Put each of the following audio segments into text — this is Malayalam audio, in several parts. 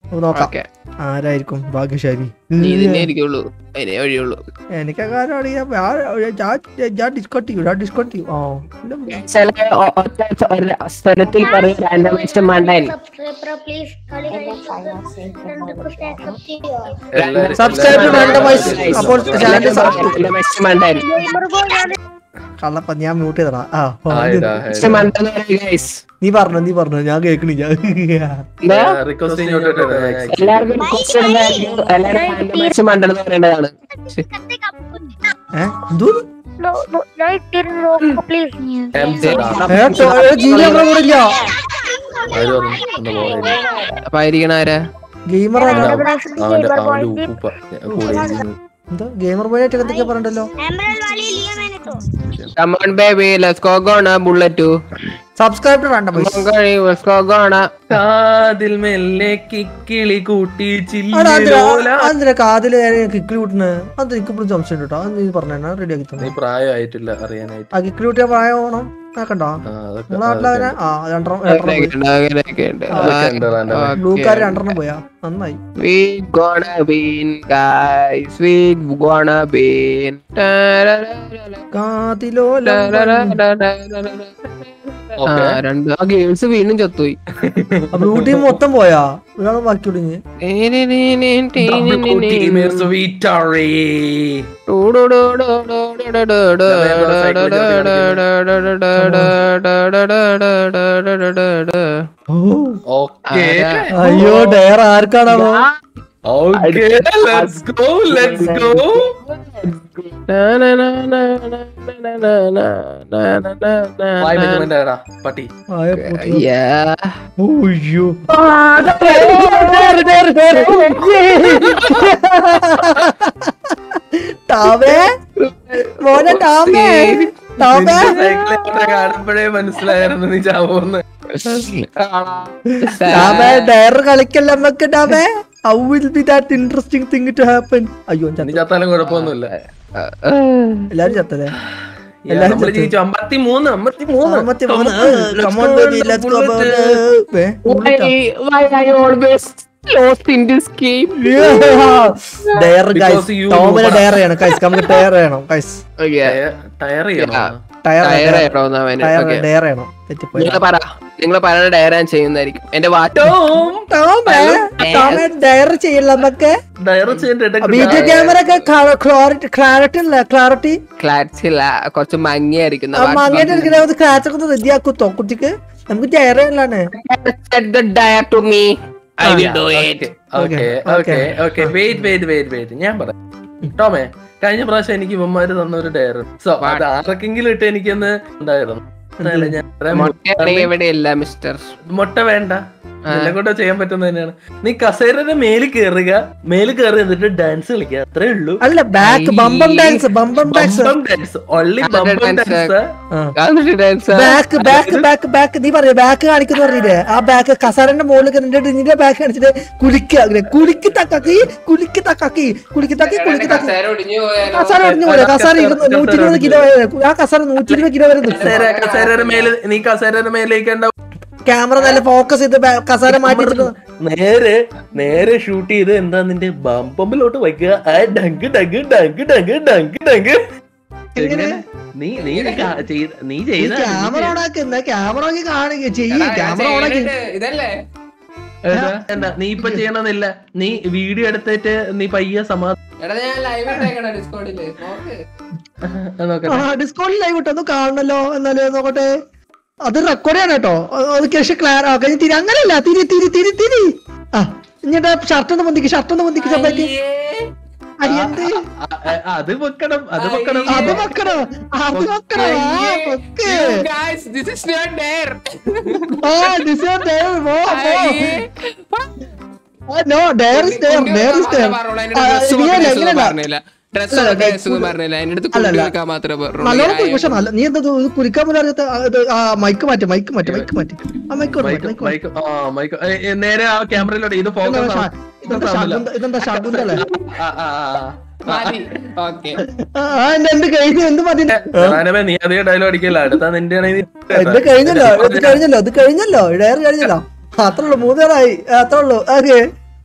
നമുക്ക് നോക്കാം ഓക്കെ ആരായിരിക്കും ഭാഗ്യശാലി നീ തന്നെ ആയിരിക്കുള്ളൂ അതിനെ വഴിയുള്ളൂ എനിക്ക് കാര്യം അറിയാം ഞാൻ- ഞാൻ- ഞാൻ ഡിസ്കൗണ്ട് ചെയ്യും ഞാൻ ഡിസ്കൗണ്ട് ചെയ്യും ആ ഇല്ല. ചില ഒ- ഒറ്റ ഒരു സ്ഥലത്തിൽ പറയും റാൻഡമൈസ്ഡ് മണ്ടൻ പ്ലീസ് കളി സബ്സ്ക്രൈബ് ടു randomize. അപ്പോൾ ചാനൽ റാൻഡമൈസ്ഡ് മണ്ടൻ കള്ളപ്പ ഞാൻ മ്യൂട്ട് ചെയ്തടാ ആ ഓ, ആയിടാ, പക്ഷെ മണ്ടൻ എന്ന് പറയും guys. നീ പറഞ്ഞു നീ പറഞ്ഞു ഞാൻ കേൾക്കണില്ല എന്താ? റിക്വസ്റ്റ് ഇങ്ങോട്ട് ഇട്ടേ. എല്ലാവർക്കും question ഉണ്ടായിരിക്കും. എല്ലാവരും randomized മണ്ടൻ എന്ന് പറയേണ്ടതാണ് ഏ എന്തോ പ്ലീസ് എംസി ആ, ഏ, ടോ- ഏ, ജീവൻ നമ്മുടെ കൂടെ ഇല്ല ആര് പറഞ്ഞു? ഒന്ന് പോരെ. അപ്പൊ ആയിരിക്കണ ആരാ ഗെയിമറാണ് അവന്റെ അവന്റെ ഉപ്പ കൂടെ ഇരുന്ന്. എന്താ ഗെയിമർ ബോയ് ആയിട്ട് എന്തൊക്കെയാ പറഞ്ഞല്ലോ एमराल्ड वाली लिया मैंने तो Come on baby, let's go go on a bullet too. Subscribe to വേണ്ട Come on, girl, let's go go on a കാതിൽ മെല്ലെ കിക്കിളി കൂട്ടി ചില്ലിലോല അതിന്റെ കാതില് കിക്കിളി കൂട്ടുന്നത് അത് എനിക്ക് ഇപ്പോഴും സംശയം കേട്ടോ അത് നീ പറഞ്ഞ റെഡി ആക്കി നീ തന്നെ പ്രായമായിട്ടില്ല അറിയാനായിട്ട് ആ കിക്കിളി കൂട്ടിയ പ്രായം ഓണം ആക്കണ്ടോ ആ, അതൊക്കെ നിങ്ങളെ നാട്ടിലവനെ ആ രണ്ടെണ്ണം രണ്ടെണ്ണം പോയി അങ്ങനെയൊക്കെ ഉണ്ട്, അങ്ങനെയൊക്കെ ഉണ്ട്. അതൊക്കെ ഉണ്ട്, random. Okay. ബ്ലൂക്കാർ രണ്ടെണ്ണം പോയാ നന്നായി We gonna win, guys. We gonna win. കാതിലോ ആ, രണ്ട് ആ ഗേൾസ് വീണ്ടും ചത്തുപോയി ബ്ലൂ ടീം മൊത്തം പോയാ ഒരാൾ ബാക്കി ഒടിഞ്ഞ് Teamers victory. Okay. അയ്യോ ഡയർ ആർക്കാണാവോ Okay, let's go, let's go. Five measurement ആയെടാ, പട്ടി ആയ പൊട്ടി. Yeah. അയ്യോ ടാമേ മോനെ ടാമേ ടാമേ സൈക്കിൾ കാണുമ്പോഴേ മനസ്സിലായിരുന്നു നീ ചാവോന്ന് ടാമേ ഡയർ കളിക്കല്ല നമ്മക്ക് ടാമേ how will be that interesting thing to happen അയ്യോ ഞാൻ നീ ചത്തു. ചത്താലും കുഴപ്പമൊന്നുമില്ല എല്ലാരും ചത്തല്ലേ Yeah, നമ്മള് ജയിച്ചു അമ്പത്തി മൂന്ന് അമ്പത്തി മൂന്ന് അമ്പത്തി മൂന്ന്. Come on, baby, let's go, baby. ഏ, Why, why are you always lost in this game? Dare Because guys you ടോമിനെ know- ഡയർ ചെയ്യണം ഗൈസ് നമുക്ക് ഡയർ ചെയ്യണം ഗൈസ് Okay. ടയർ ചെയ്യണോ Yeah. ടയർ Tire ആയിട്ടാവുന്ന അവന്. Tire Okay. ഡയർ ചെയ്യണം തെറ്റിപ്പോയി നിങ്ങള് പറ നിങ്ങൾ പറയുന്ന ഡയർ ഞാൻ ചെയ്യുന്നതായിരിക്കും എന്റെ വാട്ടോ ടോമേ ടോമേ ഡയർ ചെയ്യില്ല നമുക്ക് ഡയർ ചെയ്തിട്ട് വീഡിയോ ക്യാമറ ഒക്കെ ക്ലാരിറ്റി ക്ലാരിറ്റി അല്ല ക്ലാരിറ്റി ക്ലാരിറ്റി ഇല്ല കുറച്ച് മങ്ങിയായിരിക്കും അങ്ങനെ എടുക്കുന്ന ക്ലാച്ച് ഒക്കെ റെഡിയാക്കുത്തോ കുട്ടിക്ക് നമുക്ക് ഡയർ ചെയ്യലാണ് dare to me I will do it okay okay okay wait wait wait wait ഞാൻ പറയാം ടോമേ കഴിഞ്ഞ പ്രാവശ്യം എനിക്ക് ഇവന്മാര് തന്ന ഒരു ഡയർ സോ അത് ആർക്കെങ്കിലും ഇട്ട് എനിക്കൊന്ന് ഉണ്ടായിരുന്നു എന്നാലും ഞാൻ പറയാൻ മുട്ടയാണെങ്കിൽ എവിടെയില്ല മിസ്റ്റർ മുട്ട വേണ്ട എല്ലാം കൂടെ ചെയ്യാൻ പറ്റുന്ന തന്നെയാണ് നീ കസേരയുടെ മേലിൽ കയറുക മേലിൽ കയറി എന്നിട്ട് ഡാൻസ് കളിക്കുക അത്രേ ഉള്ളൂ അല്ല ബാക്ക് ബമ്പം ഡാൻസ് ബമ്പം ഡാൻസ് ബമ്പം ഡാൻസ് ഓൺലി അതൊരു ബമ്പം dance. Dance dance back back back back നീ പറയാ ബാക്ക് കാണിക്കുന്ന പറഞ്ഞില്ലേ ആ ബാക്ക് കസാരന്റെ മുകളിൽ കണ്ടിട്ട് നിന്റെ ബാക്ക് കാണിച്ചിട്ട് കുലിക്കുക അങ്ങനെ കുലിക്ക് തക്കാക്കി കുലിക്ക് തക്കാക്കി കുലിക്ക് തക്കി കുലിക്ക് തക്കി കസാര ഒടിഞ്ഞു പോലെ കസാര ഇരുന്ന് നൂറ്റി ഇരുപത് കിലോ വരെ ആ കസാര നൂറ്റി ഇരുപത് കിലോ വരെ നിൽക്കും കസേര കസേരയുടെ മേലെ നീ കസേരയുടെ മേലേക്ക് ക്യാമറ നല്ല ഫോക്കസ് ചെയ്ത് ബാ- കസാര മാറ്റി വെച്ചിട്ട് നേരെ നേരെ ഷൂട്ട് ചെയ്ത് എന്താ നിന്റെ ബമ്പമ്പിലോട്ട് വയ്ക്കുക ആ ഡങ്ക് ഡങ്ക് ഡങ്ക് ഡങ്ക് ഡങ്ക് ഡങ്ക് എങ്ങനെ? നീ നീ ഇത് കാ- ചെയ്ത- നീ ചെയ്ത ക്യാമറ ഓണാക്കുന്ന ക്യാമറ ഓണാക്കി കാണുക ചെയ്യ് ക്യാമറ ഓണാക്കി ഇതല്ലേ എന്താ? എന്താ നീ ഇപ്പൊ ചെയ്യണമെന്നില്ല നീ വീഡിയോ എടുത്തിട്ട് നീ പയ്യെ സമാധാനം എടാ ഞാൻ ലൈവ് ഇട്ടേക്കണ ഡിസ്കോഡില് നോക്ക് നോക്കട്ടെ ആ ഡിസ്കൗണ്ട് ലൈവ് ഇട്ടൊന്ന് കാണണല്ലോ എന്നാലും നോക്കട്ടെ അത് റെക്കോർഡ് ചെയ്യണം കേട്ടോ അത് കേശ ക്ലാർ കഴിഞ്ഞ് തിരി അങ്ങനല്ല തിരി തിരി തിരി തിരി ആ ഇഞ്ഞിട്ട് ഷർട്ട് ഒന്ന് പൊന്തിക്ക് ഷർട്ട് ഒന്ന് പൊന്തിക്ക് ചെറുതായിട്ട് അരിയന്ത് ആ, ആ, അത് വെക്കണം അത് വെക്കണം അത് വെക്കണോ അത് വെക്കണോ ആ, വെക്ക്. this is not there. ആ this is there. പോ, പോ. ആ, no, there is there, there is there. ആ, ഇങ്ങനെയല്ല, ഇങ്ങനെയല്ല. ഡ്രസ് പറഞ്ഞില്ല എന്റെ അടുത്ത് അല്ലല്ല. കൊണ്ടുവെക്കാൻ മാത്രമേ നല്ലോണം പോയി, പക്ഷെ പറഞ്ഞുള്ളൂ നല്ല നീ എന്താ ഇത് കുലിക്കാൻ പോലും അറിയാത്ത ആ, ഇത്, ആ മൈക്ക് മാറ്റി മൈക്ക് മാറ്റി മൈക്ക് മാറ്റി ആ മൈക്ക് മാറ്റി മൈക്ക് മൈക്ക് മാറ്റി മൈക്ക് ആ മൈക്ക് ഏ, ഏ, നേരെ ആ ക്യാമറയിലോട്ട് ഇത് ഇതെന്താ ഫോക്കസ് ഷാ- ഇതെന്താ ശകുന്ത ഇതെന്താ ശകുന്തല്ലേ മതി ഓക്കെ ആ എന്റെ എന്ത് കഴിഞ്ഞു എന്ത് മതി ഞാനവേ നീ അതേ ഡയലോഗ് അടിക്കല്ല അടുത്ത നിന്റെ എന്ത് കഴിഞ്ഞല്ലോ ഇത് കഴിഞ്ഞല്ലോ ഇത് കഴിഞ്ഞല്ലോ ഡയറി കഴിഞ്ഞല്ലോ അത്രേ ഉള്ളൂ മൂന്നേറായി അത്രേ ഉള്ളൂ ഓക്കെ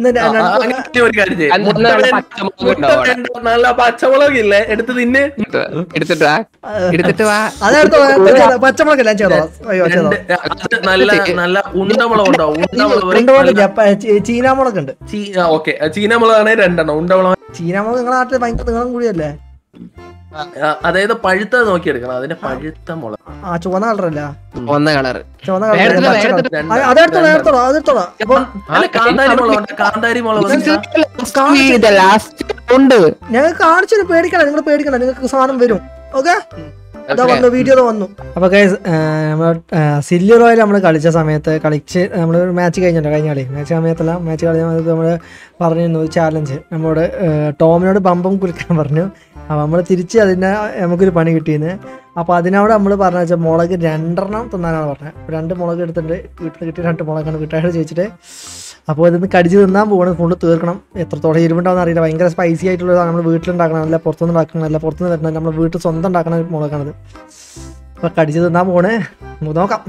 എന്നിട്ട് ആ, ആ, രണ്ട് അങ്ങനെ ഒരു കാര്യം ചെയ്യ്. അന്ന് മുട്ട നല്ല വേണ്ട, പച്ചമുളക് മുട്ട ഉണ്ടാവും അവിടെ. വേണ്ട, നല്ല പച്ചമുളകില്ലേ എടുത്ത് തിന്ന് എടുത്തിട്ട് വാ എടുത്തിട്ട് വാ അതെടുത്തോ എടുത്തോ, ചെയ്തോ. പച്ചമുളകല്ല ചെയ്തോ അയ്യോ ചെയ്തോ രണ്ട് അത് നല്ല നല്ല ഉണ്ടമുളക് ഉണ്ടാവും ഉണ്ടമുളക് ഒരു ഉണ്ടമുളകില്ല ചീനാമുളക് ഉണ്ട് ചീ- ആ, ഓക്കെ ചീനമുളകാണെങ്കിൽ രണ്ടെണ്ണം ഉണ്ടമുളക് ചീനാമുളക് നിങ്ങളെ നാട്ടിൽ ഭയങ്കര നീളം കൂടിയല്ലേ ആ, അതായത് പഴുത്തത് നോക്കിയെടുക്കണം അതിന്റെ പഴുത്ത മുളക് ആ ചുവന്ന കളറല്ല ഒന്ന കളറ് ചുവന്ന കളർ വേറെ പച്ച വേറെ കളർ രണ്ട്- അതെടുത്തോളാം എടുത്തോളാം അതെടുത്തോളാം ഇപ്പൊ അല്ല കാന്താരി മുളക് ഉണ്ട് കാന്താരി മുളക് ഉണ്ട്. ലാസ്റ്റ് ഉണ്ട് ഞങ്ങൾ കാണിച്ചു പേടിക്കണം നിങ്ങൾ പേടിക്കണം നിങ്ങൾക്ക് സാധനം വരും ഓക്കെ അതാ വന്നു വീഡിയോ വന്നു അപ്പൊ ഗൈസ് നമ്മൾ സില്ലി റോയൽ നമ്മൾ കളിച്ച സമയത്ത് കളിച്ച് നമ്മൾ മാച്ച് കഴിഞ്ഞല്ലോ കഴിഞ്ഞ കളി മാച്ച് സമയത്തല്ല മാച്ച് കളി നമ്മൾ പറഞ്ഞിരുന്നു ചാലഞ്ച് നമ്മളോട് ഏഹ്, ടോമിനോട് ബമ്പം കുലിക്കാൻ പറഞ്ഞു അപ്പോൾ നമ്മൾ തിരിച്ച് അതിനെ നമുക്കൊരു പണി കിട്ടിയെന്ന് അപ്പോൾ അതിനവിടെ നമ്മൾ പറഞ്ഞ വെച്ചാൽ മുളക് രണ്ടെണ്ണം തിന്നാനാണ് പറഞ്ഞത് അപ്പോൾ രണ്ട് മുളക് എടുത്തിട്ട് വീട്ടിൽ കിട്ടിയ രണ്ട് മുളകാണ് വീട്ടുകാരോട് ചോദിച്ചിട്ട് അപ്പോൾ ഇതൊന്ന് കടിച്ച് തിന്നാൻ പോകണം കൊണ്ട് തീർക്കണം എത്രത്തോളം എരിവുണ്ടാവും അറിയില്ല ഭയങ്കര സ്പൈസി ആയിട്ടുള്ളതാണ് നമ്മൾ വീട്ടിലുണ്ടാക്കണമല്ല പുറത്തുനിന്ന് ഉണ്ടാക്കണമല്ല പുറത്തുനിന്ന് വരുന്നത് നമ്മൾ വീട്ടിൽ സ്വന്തം ഉണ്ടാക്കണ ഒരു മുളകാണിത് അപ്പോൾ കടിച്ച് തിന്നാൻ പോണേ നമുക്ക് നോക്കാം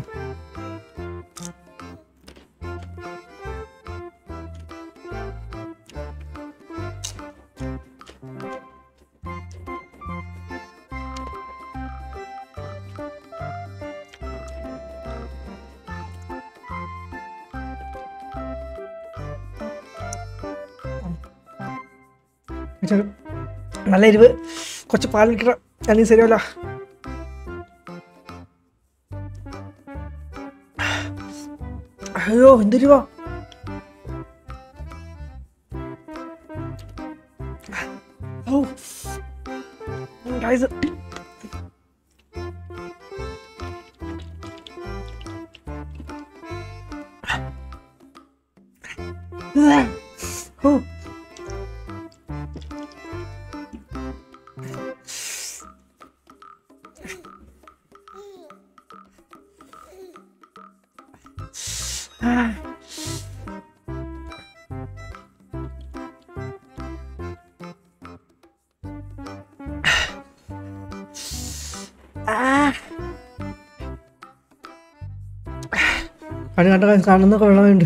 ഇച്ചിരി നല്ല എരിവ് കുറച്ച് പാൽ കിട്ടണം അല്ലെങ്കിൽ ശരിയല്ല അയ്യോ എന്തൊരുവാ ഓ ഗൈസ് ഓ കണ്ണു കണ്ട കാണുന്നൊക്കെ വെള്ളമുണ്ട്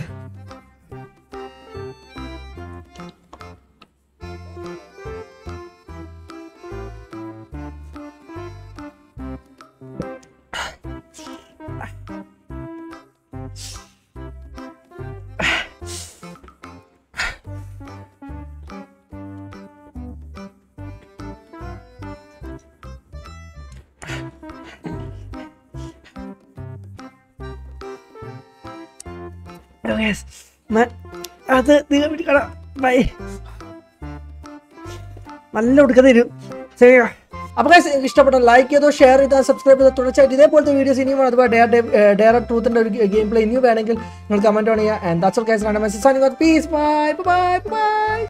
Yes. മ- അത് നിങ്ങൾ പിടിക്കണം ബൈ നല്ല ഉടുക്ക തരും ശരി അപ്പോൾ guys, നിങ്ങൾക്ക് ഇഷ്ടപ്പെട്ട ലൈക്ക് ചെയ്തോ ഷെയർ ചെയ്തോ സബ്സ്ക്രൈബ് ചെയ്തോ തുടർച്ചയായിട്ട് ഇതേപോലത്തെ വീഡിയോസ് ഇനിയും വേണം അതുപോലെ ഡെയർ ഡെയർ ട്രൂത്തിൻ്റെ ഒരു ഗെയിം പ്ലേ ഇനിയും വേണമെങ്കിൽ നിങ്ങൾ കമൻറ്റ് ചെയ്യാം and that's all guys message peace bye bye by